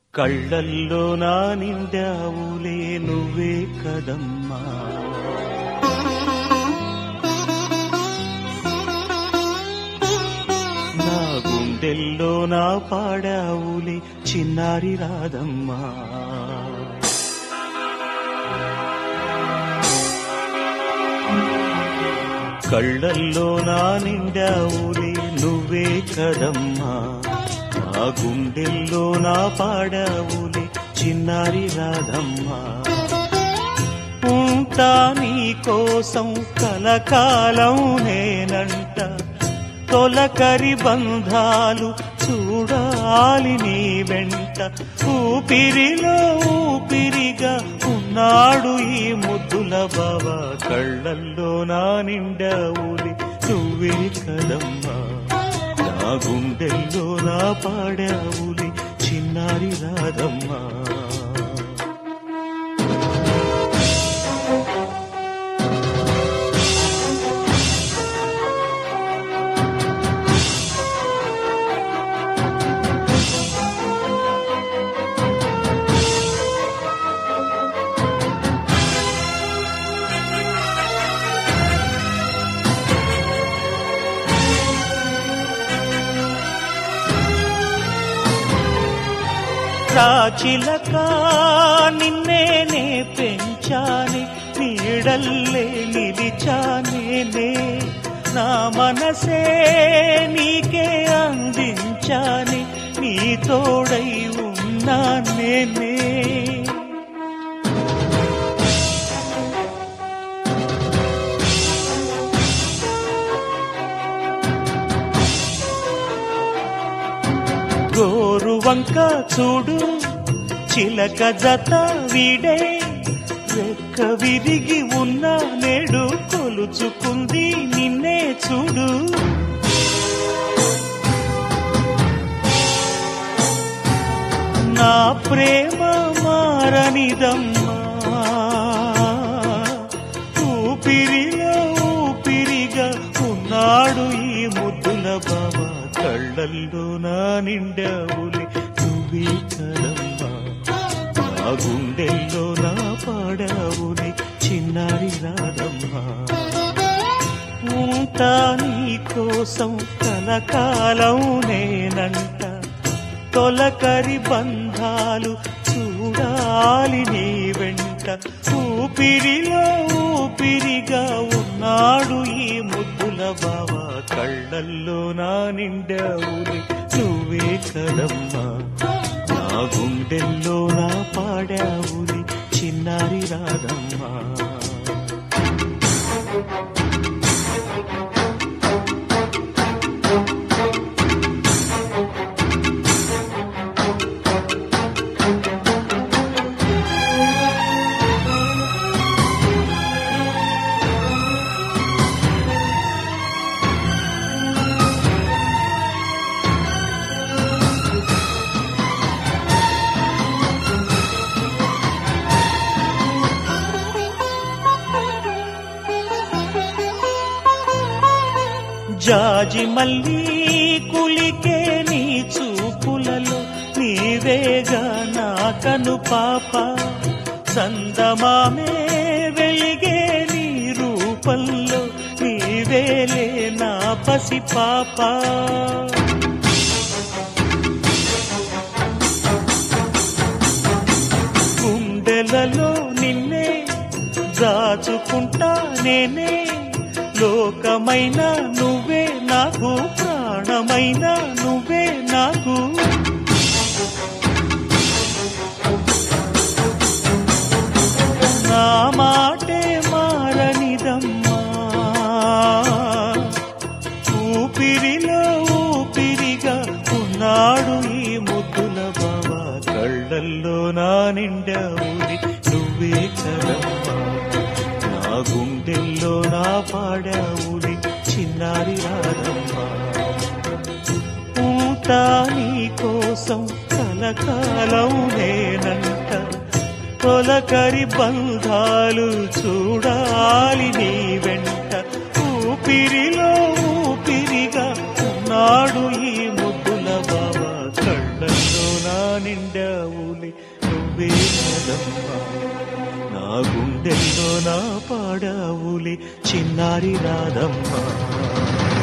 కళ్ళల్లో నా నిండావులే నువ్వే కదమ్మా నా గుండెల్లో నా పాడావులే చిన్నారి రాదమ్మా కళ్ళల్లో నా నిండావులే నువ్వే కదమ్మా నా గుండెల్లో నా పాడావులే చిన్నారి రాధమ్మా ఉంటా నీ కోసం కలకాలం నేనంట తొలకరి బంధాలు చూడాలి నీ వెంట ఊపిరిలో ఊపిరిగా ఉన్నాడు ఈ ముద్దుల బావ కళ్ళల్లో నా నిండావులి నువ్వే కదమ్మా నా గుండెల్లో నా పాడావులి చిన్నారి రాధమ్మా రాచిలక నిన్నేనే పెంచాని నీడల్లే నిలిచానేనే నా మనసే నీకే అందించాని నీ తోడై ఉన్నా నేనే గోరు వంక చూడు చిలక జత వీడే రెక్క విరిగి ఉన్న నేడు కొలుచుకుంది నిన్నే చూడు నా ప్రేమ మారనిదమ్మా ఊపిరిలో ఊపిరిగా ఉన్నాడు ఈ ముద్దుల బాబా కళ్ళల్లో నా నిండావులి నువ్వే కదమ్మా నా గుండెల్లో నా పాడావులి చిన్నారి రాదమ్మా ఉంటా నీ కోసం కలకాలం నేనంట తొలకరి బంధాలు చూడాలి నీ వెంట ఊపిరిలో ఊపిరిగా ఉన్నాడు ఈ ముద్దుల బావ కళ్ళల్లో నా నిండావులి నువ్వే కదమ్మా నా గుండెల్లో నా పాడావులి చిన్నారి రాదమ్మా జాజి మళ్ళీ కులికే నీ చూపులలో నీవేగా నా కను పాప సందమామే వెలిగే నీ రూపంలో నీవేలే నా పసి పాప గుండెలలో నిన్నే దాచుకుంటా నేనే లోకమైన నువ్వే నాకు ప్రాణమైన నువ్వే నాకు నా మాటే మారనిదమ్మా ఊపిరిలో ఊపిరిగా ఉన్నాడు ఈ ముద్దుల బాబా కళ్ళల్లో నా నిండావులి నువ్వే కదమ్మా నా గుండెల్లో నా పాడావులి చిన్నారి రాదమ్మా ఉంటా నీ కోసం కలకాలం నేనంట తొలకరి బంధాలు చూడాలి నీ వెంట ఊపిరిలో ఊపిరిగా ఉన్నాడు ఈ ముద్దుల బాబా కళ్ళల్లో నా నిండావులే నువ్వే నాదమ్మా నా గుండెల్లో నా పాడావులే చిన్నారి రాదమ్మా